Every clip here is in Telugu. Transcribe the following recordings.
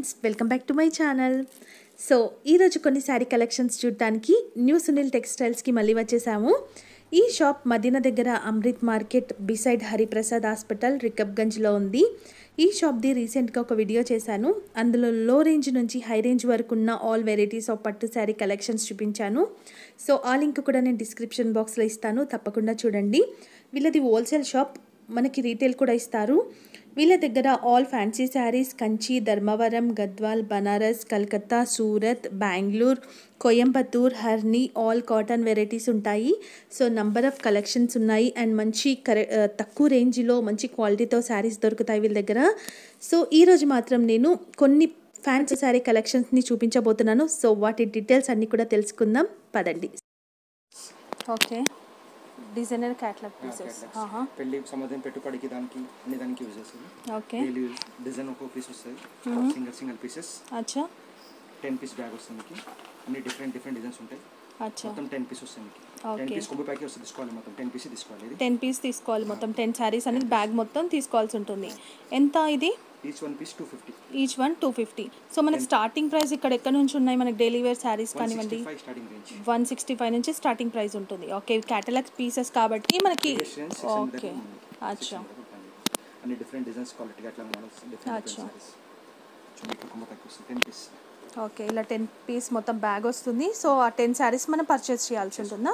Friends welcome back to my channel so ఈరోజు కొన్ని శారీ కలెక్షన్స్ చూడటానికి న్యూ సునీల్ టెక్స్టైల్స్కి మళ్ళీ వచ్చేసాము ఈ షాప్ మదీనా దగ్గర Amrit market beside Hariprasad hospital రికబ్గంజ్లో ఉంది ఈ షాప్ది రీసెంట్గా ఒక వీడియో చేశాను అందులో లో రేంజ్ నుంచి హై రేంజ్ వరకు ఉన్న all varieties of pattu sari collections చూపించాను సో ఆ లింక్ కూడా నేను డిస్క్రిప్షన్ బాక్స్లో ఇస్తాను తప్పకుండా చూడండి వీళ్ళది హోల్సేల్ షాప్ మనకి రీటైల్ కూడా ఇస్తారు వీళ్ళ దగ్గర ఆల్ ఫ్యాన్సీ శారీస్ కంచి ధర్మవరం గద్వాల్ బనారస్ కలకత్తా సూరత్ బెంగళూరు కోయంబత్తూర్ హర్ని ఆల్ కాటన్ వెరైటీస్ ఉంటాయి సో నంబర్ ఆఫ్ కలెక్షన్స్ ఉన్నాయి అండ్ మంచి కరె ఆ, తక్కువ రేంజ్లో మంచి క్వాలిటీతో శారీస్ దొరుకుతాయి వీళ్ళ దగ్గర సో ఈరోజు మాత్రం నేను కొన్ని ఫ్యాన్సీ శారీ కలెక్షన్స్ని చూపించబోతున్నాను సో వాటి డీటెయిల్స్ అన్నీ కూడా తెలుసుకుందాం పదండి ఓకే డిజైనర్ క్యాట్లాగ్ పీసెస్ పెళ్లి సంబంధం పెట్టుబడికి దానికి అన్ని దానికి యూజ్ చేస్తుంది ఓకే డైలీ యూజ్ డిజైన్ ఒక్కో పీస్ వస్తుంది సింగిల్ సింగిల్ పీసెస్ అచ్చా టెన్ పీస్ బ్యాగ్ వస్తుంది మీకు అన్ని డిఫరెంట్ డిఫరెంట్ డిజైన్స్ ఉంటాయి అచ్చా మొత్తం టెన్ పీస్ వస్తుంది మీకు Okay. టెన్ పీస్ కొబ్బరి ప్యాకెట్ వస్తుంది తీసుకోవాలి మొత్తం టెన్ పీస్ తీసుకోవాలి ఇది టెన్ పీస్ తీసుకోవాలి మొత్తం టెన్ శారీస్ అనేది బ్యాగ్ మొత్తం తీసుకోవాల్సి ఉంటుంది ఎంత ఇది each one piece two fifty each one two fifty so మనకి స్టార్టింగ్ ప్రైస్ ఇక్కడ ఎక్కడ నుంచి ఉన్నాయి మనకి డైలీ వేర్ శారీస్ వన్ కానివ్వండి five starting range one sixty five నుంచి స్టార్టింగ్ ప్రైస్ ఉంటుంది ఓకే క్యాటలాగ్ పీసెస్ కాబట్టి మనకి ఓకే అచ్చా అన్ని డిఫరెంట్ డిజైన్స్ క్వాలిటీ అట్లా మోడల్స్ డిఫరెంట్ అచ్చా. సారీస్ చూడండి కొమ్మరి ప్యాకెట్ వస్తుంది టెన్ పీస్ ఓకే ఇలా టెన్ పీస్ మొత్తం బ్యాగ్ వస్తుంది సో ఆ టెన్ శారీస్ మనం పర్చేస్ చేయాల్సి ఉంటుందా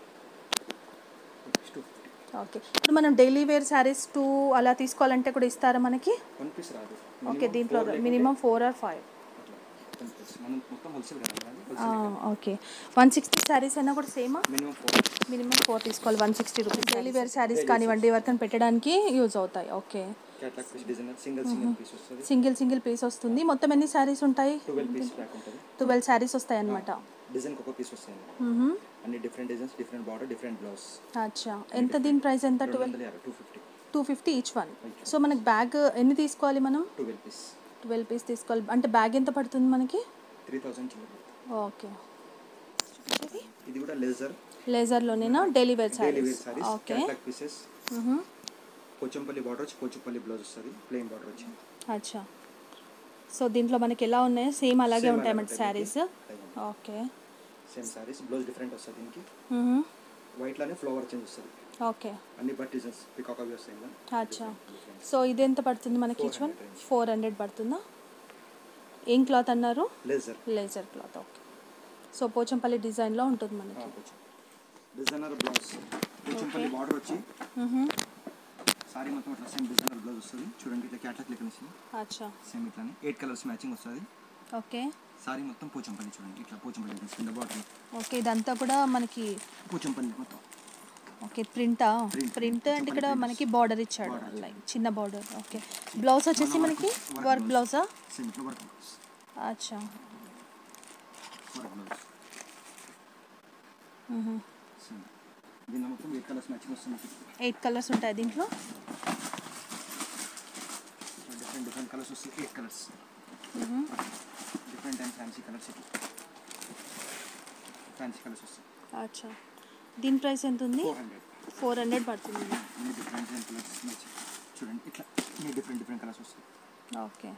టూ ఫిఫ్టీ ఓకే ఇప్పుడు మనం డైలీ వేర్ శారీస్ టూ అలా తీసుకోవాలంటే కూడా ఇస్తారా మనకి వన్ పీస్ రాదు ఓకే దీంట్లో మినిమం ఫోర్ ఆర్ ఫైవ్ అట్లా టెన్ పీస్ మనం మొత్తం హోల్సేల్ కదా మనది wholesale okay one sixty saris అయినా కూడా సేమా మినిమం ఫోర్ మినిమం ఫోర్ తీసుకోవాలి one sixty rupees daily wear saris కానివ్వండి ఎవరికైనా పెట్టడానికి యూజ్ అవుతాయి okay catalogue piece designer single single piece వస్తుంది సింగిల్ సింగిల్ పీస్ వస్తుంది మొత్తం ఎన్ని శారీస్ ఉంటాయి ట్వెల్వ్ పీస్ ప్యాక్ ఉంటుంది ట్వెల్వ్ శారీస్ వస్తాయి అనమాట డిజైన్ ఒక పీస్ వస్తుంది అన్ని different designs different border different blouse అచ్చా ఎంత దీని ప్రైస్ ఎంత రెండు ట్వెల్వ్ వందల యాభై two fifty two fifty each one so మనకి బ్యాగ్ ఎన్ని తీసుకోవాలి మనం ట్వెల్వ్ పీస్ ట్వెల్వ్ పీస్ తీసుకోవాలి అంటే బ్యాగ్ ఎంత పడుతుంది మనకి త్రీ థౌసండ్ చిల్లర ఓకే ఇది కూడా లెజర్ లేజర్లోనేనా daily wear daily wear saris saris okay catalogue pieces Pochampalli border వచ్చి పోచంపల్లి బ్లౌజ్ వస్తుంది ప్లెయిన్ బార్డర్ వచ్చి అచ్చా సో దీంట్లో మనకి ఎలా ఉన్నాయో సేమ్ అలాగే Same ఉంటాయి అలాగే అన్నమాట ఉంటాయి శారీస్ మీకు. Okay same saris blouse different వస్తుంది దీనికి మ్మ్. వైట్ లోనే ఫ్లవర్ చేంజ్ వస్తుంది ఓకే అన్ని బట్ డిజైన్స్ పికాక్ అవి వస్తాయి కదా అచ్చా సో ఇది ఎంత పడుతుంది మనకి each one 400 range. Four hundred పడుతుందా ఏం క్లాత్ అన్నారు laser laser cloth okay so Pochampalli డిజైన్లో ఉంటుంది మనకి డిజైనర్ బ్లౌజ్ పోచంపల్లి బార్డర్ వచ్చి మ్మ్. సారీ మొత్తం ఇట్లా సేమ్ డిజైనర్ బ్లౌజ్ వస్తుంది చూడండి ఇట్లా క్యాట్లాగ్ లెక్క వస్తుంది అచ్చా సేమ్ ఇట్లానే ఎయిట్ కలర్స్ మ్యాచింగ్ వస్తుంది ఓకే సారీ మొత్తం పోచంపల్లి చూడండి ఇట్లా పోచంపల్లి డిజైన్స్ కింద బార్డర్ ఓకే ఇదంతా కూడా మనకి పోచంపల్లి మొత్తం ఓకే ప్రింటా Print. ప్రింట్ అండ్ ఇక్కడ కొంచెం మనకి బార్డర్ ఇచ్చాడు Border ఇచ్చాడు. లైక్ చిన్న బార్డర్ ఓకే బ్లౌజ్ వచ్చేసి మనకి వర్క్ బ్లౌజా సేమ్ ఇట్లా వర్క్ బ్లౌజ్ అచ్చా వర్క్ బ్లౌజ్ మ్మ్. సేమ్ దీనిలో మొత్తం ఎయిట్ కలర్స్ మ్యాచింగ్ వస్తుంది ఎయిట్ కలర్స్ ఉంటాయి దీంట్లో డిఫరెంట్ డిఫరెంట్ కలర్స్ వస్తాయి ఎయిట్ కలర్స్ మ్మ్. డిఫరెంట్ అండ్ ఫ్యాన్సీ కలర్స్ ఇట్లా ఫ్యాన్సీ కలర్స్ వస్తాయి అచ్చా దీని ప్రైస్ ఎంత ఉంది ఫోర్ హండ్రెడ్ ఫోర్ హండ్రెడ్ పడుతుంది అన్ని డిఫరెంట్ డిఫరెంట్ కలర్స్ మ్యాచింగ్ చూడండి ఇట్లా అన్ని డిఫరెంట్ డిఫరెంట్ కలర్స్ వస్తాయి ఓకే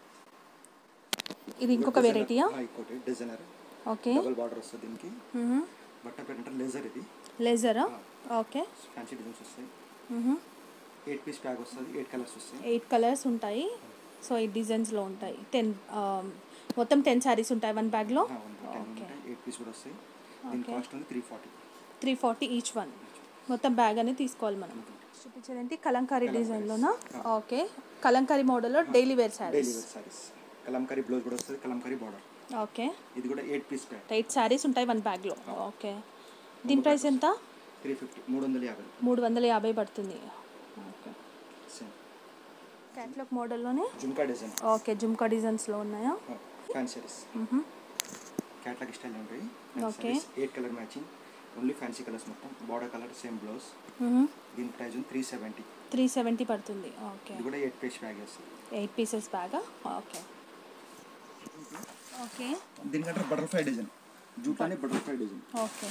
ఇది ఇంకొక వెరైటీయా ఆ, ఇంకోటి డిజైనర్ ఓకే డబుల్ బార్డర్ వస్తుంది దీనికి బట్ట పేరు లేజర్ ఇది లేజరా ఓకే ఫ్యాన్సీ డిజైన్స్ వస్తాయి ఎయిట్ పీస్ ప్యాక్ వస్తుంది ఎయిట్ కలర్స్ వస్తాయి ఎయిట్ కలర్స్ ఉంటాయి సో ఈ డిజైన్స్లో ఉంటాయి టెన్ మొత్తం టెన్ శారీస్ ఉంటాయి వన్ బ్యాగ్లో టెన్ ఓకే ఉంటాయి ఎయిట్ పీస్ కూడా వస్తాయి దీని కాస్ట్ ఉంది three forty three forty each one మొత్తం బ్యాగ్ అనేది తీసుకోవాలి మనం చూపించేది ఏంటి కలంకారీ డిజైన్లోనా ఓకే కలంకారీ మోడల్లో daily wear daily saris wear saris Kalamkari blouse కూడా వస్తుంది కలంకారీ బార్డర్ ఓకే ఇది కూడా eight piece pack eight saris ఉంటాయి వన్ బ్యాగ్లో ఓకే దీని ప్రైస్ ఎంత త్రీ ఫిఫ్టీ మూడు వందల యాభై మూడు వందల యాభై పడుతుంది ఓకే సేమ్ క్యాట్లాగ్ మోడల్లోనే జుమ్కా డిజైన్ ఓకే జుమ్కా డిజైన్స్లో ఉన్నాయా ఫ్యాన్ సారీస్ క్యాట్లాగ్ స్టైల్ ఉంటాయి Okay. Eight colour matching only fancy colours మొత్తం బార్డర్ కలర్ సేమ్ బ్లౌజ్ దీని price three seventy three seventy పడుతుంది ఓకే ఇది కూడా ఎయిట్ పీస్ ప్యాక్ వస్తుంది ఎయిట్ పీసెస్ బ్యాగా ఓకే ఓకే దీనికంటే బటర్ఫ్లై డిజైన్ జూట్ అని బటర్ఫ్లై డిజైన్ ఓకే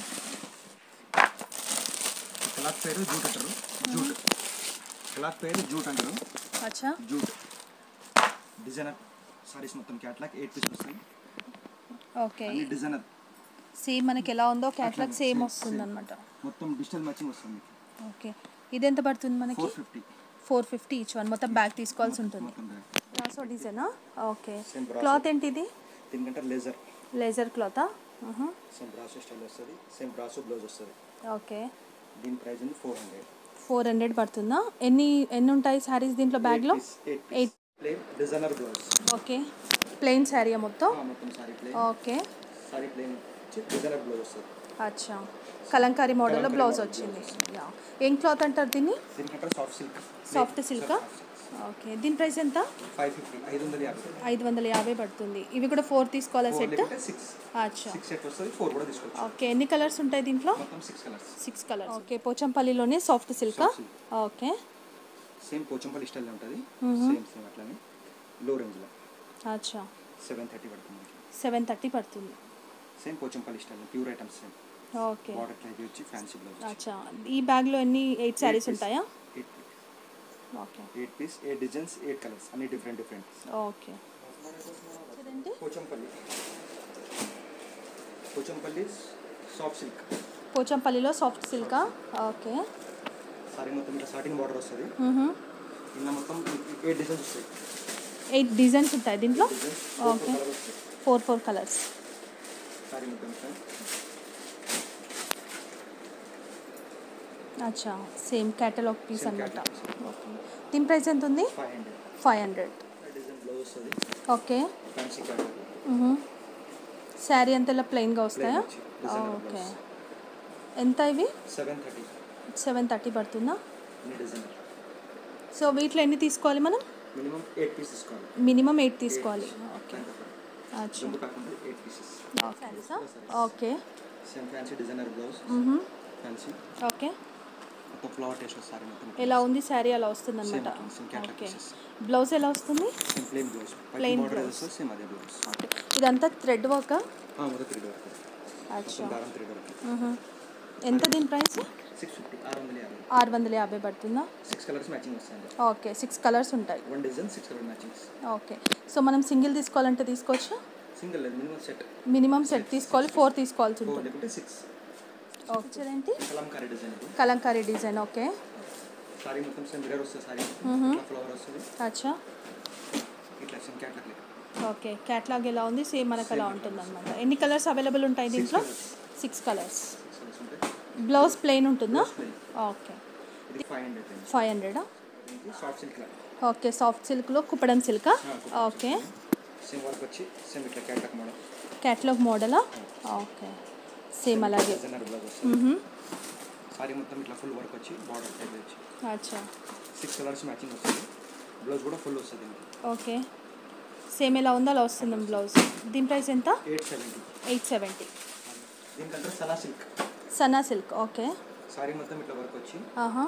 క్లాత్ పేరు జూట్ అంటారు జూట్ క్లాత్ పేరు జూట్ అంటారు అచ్చా జూట్ డిజైనర్ సారీస్ మొత్తం క్యాట్లాగ్ ఎయిట్ పీస్ వస్తాయి ఓకే అన్ని డిజైనర్ సేమ్ మనకి ఎలా ఉందో క్యాట్లాగ్ అట్లానే, సేమ్ same, వస్తుంది same. అనమాట మొత్తం డిజిటల్ మ్యాచింగ్ వస్తుంది ఓకే ఇది ఎంత పడుతుంది మనకి four fifty four fifty each one మొత్తం బ్యాగ్ తీసుకోవాల్సి ఉంటుంది మొత్తం బ్యాగ్ బ్రాసో డిజైనా ఓకే Same brasso. క్లాత్ ఏంటి ఇది దీనికంటే లేజర్ లేజర్ క్లాతా సేమ్ బ్రాసో స్టైల్ వస్తుంది సేమ్ బ్రాసో బ్లౌజ్ వస్తుంది ఓకే దీని ప్రైస్ ఉంది ఫోర్ హండ్రెడ్ ఫోర్ హండ్రెడ్ పడుతుందా ఎన్ని ఎన్ని ఉంటాయి శారీస్ దీంట్లో బ్యాగ్లో eight eight plain designer blouse okay plain sari మొత్తం మొత్తం sari plain okay sari plain వచ్చి డిజైనర్ బ్లౌజ్ వస్తుంది అచ్చా కలంకారీ మోడల్లో కలంకారీ బ్లౌజ్ model వచ్చింది blouse యా ఏం క్లాత్ అంటారు దీన్ని దీనికంటే సాఫ్ట్ సిల్క్ సాఫ్ట్ సిల్కా ఓకే దీని ప్రైస్ ఎంత ఫైవ్ ఫిఫ్టీ ఐదు వందల యాభై ఐదు వందల యాభై పడుతుంది ఇవి కూడా ఫోర్ తీసుకోవాలా ఫోర్ సెట్ లేకుంటే సిక్స్ అచ్చా సిక్స్ సెట్ వస్తుంది ఫోర్ కూడా తీసుకోవచ్చు ఓకే ఎన్ని కలర్స్ ఉంటాయి దీంట్లో మొత్తం six colours six colours okay పోచంపల్లిలోనే సాఫ్ట్ సిల్కా Soft silk. Okay same Pochampalli style ఉంటుంది సేమ్ సేమ్ అట్లానే లో రేంజ్లో అచ్చా సెవెన్ థర్టీ పడుతుంది సెవెన్ థర్టీ పడుతుంది same Pochampalli style pure items same okay border type వచ్చి ఫ్యాన్సీ బ్లౌజ్ అచ్చా ఈ బ్యాగ్లో ఎన్ని ఎయిట్ శారీస్ ఉంటాయా eight okay eight piece eight designs eight colours అన్ని డిఫరెంట్ డిఫరెంట్ ఓకే చూడండి పోచంపల్లి పోచంపల్లి సాఫ్ట్ సిల్క్ పోచంపల్లిలో సాఫ్ట్ సిల్కా ఓకే సారీ మొత్తం ఇట్లా స్టార్టింగ్ బార్డర్ వస్తుంది మ్హూ. ఇలా మొత్తం ఎయిట్ డిజైన్స్ వస్తాయి ఎయిట్ డిజైన్స్ ఉంటాయి దీంట్లో డిజైన్స్ ఓకే కలర్ వస్తాయి ఫోర్ ఫోర్ కలర్స్ సారీ మొత్తం ఇట్లా అచ్చా సేమ్ క్యాటలాగ్ పీస్ Same అనమాట catalog ఓకే దీని ప్రైస్ ఎంత ఉంది five hundred five hundred design blouse వస్తుంది ఓకే ఫ్యాన్సీ కలర్ శారీ అంతా ఇలా ప్లెయిన్గా వస్తాయా వచ్చి, designer ఓకే blouse. ఎంత ఇవి సెవెన్ థర్టీ సెవెన్ థర్టీ పడుతుందా అన్ని డిజైనర్ సో వీటిలో ఎన్ని తీసుకోవాలి మనం మినిమం ఎయిట్ పీస్ తీసుకోవాలి మినిమం ఎయిట్ తీసుకోవాలి ఓకే దాంట్లో అచ్చా రెండు కాకుండా ఎయిట్ పీసెస్ శారీసా okay same fancy designer blouse fancy okay మొత్తం ఫ్లవర్ టేస్ట్ వస్తుంది సారీ మొత్తం ఎలా ఉంది శారీ అలా వస్తుంది అనమాట Same, same catalog okay pieces. Blouse ఎలా వస్తుంది same plain blouse Plain border blouse. వస్తుంది సేమ్ అదే బ్లౌజ్ ఓకే ఇదంతా థ్రెడ్ వర్క్ మొదటి త్రీ వరకు అచ్చా మొత్తం దారం త్రీ వరకు మ్హూ. ఎంత దీని ప్రైస్ సిక్స్ ఫిఫ్టీ ఆరు వందల యాభై ఆరు వందల యాభై పడుతుందా సిక్స్ కలర్స్ మ్యాచింగ్ వస్తాయండి ఓకే సిక్స్ కలర్స్ ఉంటాయి one design six colour matchings okay so మనం సింగిల్ తీసుకోవాలంటే తీసుకోవచ్చు సింగిల్ లేదు మినిమం సెట్ మినిమం సెట్ తీసుకోవాలి ఫోర్ తీసుకోవాల్సి ఫోర్ ఉంటుంది లేకుంటే సిక్స్ ఓకే ఏంటి కలంకారీ డిజైన్ ఇది కలంకారీ డిజైన్ ఓకే సారీ మొత్తం సేమ్ మిరర్ వస్తుంది సారీ మ్హూ. ఇట్లా ఫ్లవర్ వస్తుంది అచ్చా ఇట్లా సేమ్ క్యాట్లాగ్ లెక్క ఓకే క్యాట్లాగ్ ఎలా ఉంది సేమ్ మనకు అలా ఉంటుంది అనమాట ఎన్ని కలర్స్ అవైలబుల్ ఉంటాయి దీంట్లో సిక్స్ కలర్స్ సిక్స్ కలర్స్ ఉంటాయి బ్లౌజ్ ప్లెయిన్ ఉంటుందా plain. ఓకే ఇది ఫైవ్ హండ్రెడ్ అండి ఫైవ్ హండ్రెడా దీనికి సాఫ్ట్ సిల్క్ లాగా ఓకే సాఫ్ట్ సిల్క్లో కుప్పడం సిల్కా ఓకే సేమ్ వర్క్ వచ్చి సేమ్ ఇట్లా క్యాట్లాగ్ మోడల్ క్యాట్లాగ్ మోడలా ఓకే సేమ్ అలాగే డిజైనర్ బ్లౌజ్ వస్తుంది మ్హూ. సారీ మొత్తం ఇట్లా ఫుల్ వర్క్ వచ్చి బార్డర్ టైప్ వచ్చి అచ్చా సిక్స్ కలర్స్ మ్యాచింగ్ వస్తుంది బ్లౌజ్ కూడా ఫుల్ వస్తుంది దీనికి ఓకే సేమ్ ఎలా ఉందో అలా వస్తుంది బ్లౌజ్ దీని ప్రైస్ ఎంత ఎయిట్ సెవెంటీ ఎయిట్ సెవెంటీ దీనికంటే సలా సిల్క్ సన్నా సిల్క్ ఓకే సారీ మొత్తం ఇట్లా వర్క్ వచ్చి ఆహా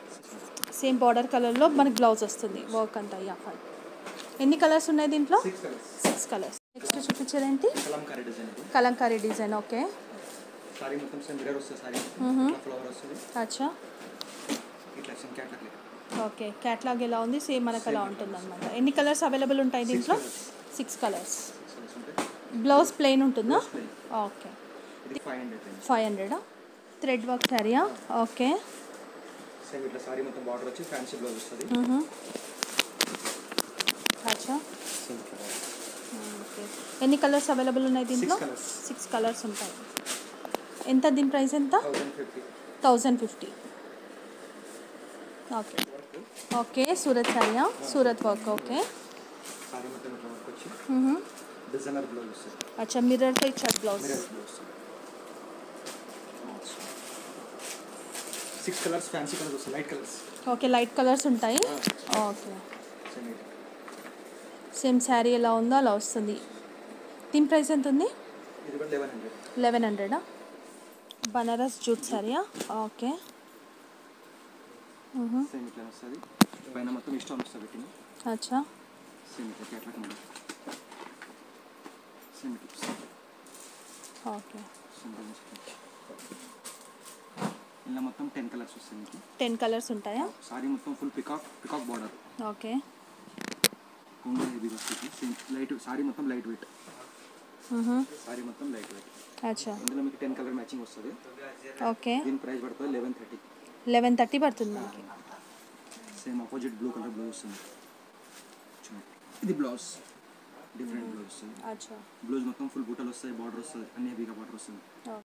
సేమ్ బార్డర్ కలర్లో మనకి బ్లౌజ్ వస్తుంది వర్క్ అంతా యా ఫైన్ ఎన్ని కలర్స్ ఉన్నాయి దీంట్లో six colours six colours next చూపించేదేంటి కలంకారీ డిజైన్ ఇది కలంకారీ డిజైన్ ఓకే సారీ మొత్తం సేమ్ మిరర్ వస్తుంది సారీ మ్మ్. ఇట్లా ఫ్లవర్ వస్తుంది అచ్చా ఇట్లా సేమ్ క్యాట్లాగ్ లెక్క ఓకే క్యాట్లాగ్ ఎలా ఉంది సేమ్ మనకు అలా ఉంటుంది అనమాట ఎన్ని కలర్స్ అవైలబుల్ ఉంటాయి దీంట్లో సిక్స్ కలర్స్ సిక్స్ కలర్స్ ఉంటాయి బ్లౌజ్ ప్లెయిన్ ఉంటుందా plain. ఓకే ఇది ఫైవ్ హండ్రెడ్ అండి ఫైవ్ హండ్రెడా థ్రెడ్ వర్క్ శారీయా ఓకే సేమ్ ఇట్లా సారీ మొత్తం బార్డర్ వచ్చి ఫ్యాన్సీ బ్లౌజ్ వస్తుంది మ్హూ. అచ్చా సేమ్ ఇట్లా border. ఓకే ఎన్ని కలర్స్ అవైలబుల్ ఉన్నాయి దీంట్లో colours. సిక్స్ కలర్స్ ఉంటాయి ఎంత దీని ప్రైస్ ఎంత thousand fifty thousand fifty okay work okay Surat శారీయా సూరత్ వర్క్ ఓకే సారీ మొత్తం ఇట్లా వర్క్ వచ్చి మ్హూ. డిజైనర్ బ్లౌజ్ వస్తుంది అచ్చా మిర్రర్తో ఇచ్చారు blouse mirror blouse six colours fancy colours వస్తాయి light colours okay light colours ఉంటాయి ఓకే సేమ్ ఇది సేమ్ శారీ ఎలా ఉందో అలా వస్తుంది దీని ప్రైస్ ఎంత ఉంది ఇది కూడా లెవెన్ హండ్రెడ్ లెవెన్ హండ్రెడా బనారస్ జూట్ శారీయా ఓకే మ్హూ. సేమ్ ఇట్లా వస్తుంది పైన మొత్తం ఇష్టం వస్తుంది పెట్టింది అచ్చా సేమ్ ఇట్లా క్యాట్లాగ్ మోడల్ సేమ్ ఇట్లా ఓకే సేమ్ డిజైన్స్ ఇట్లా. ఇలా మొత్తం టెన్ కలర్స్ వస్తాయి మీకు టెన్ కలర్స్ ఉంటాయా సారీ మొత్తం full peacock peacock border okay కొంగు హెవీగా వస్తుంది సేమ్ లైట్ సారీ మొత్తం లైట్ వెయిట్ సారీ మొత్తం లైట్ వెయిట్ అచ్చా ఇందులో మీకు టెన్ కలర్ మ్యాచింగ్ వస్తుంది ఓకే దీని ప్రైస్ పడుతుంది లెవెన్ థర్టీ లెవెన్ థర్టీ పడుతుంది మనకి same opposite blue colour blouse వస్తుంది చూడండి ఇది బ్లౌజ్ డిఫరెంట్ బ్లౌజ్ వస్తుంది అచ్చా బ్లౌజ్ మొత్తం ఫుల్ బూటలు వస్తాయి బార్డర్ వస్తుంది అన్ని హెవీగా బార్డర్ వస్తుంది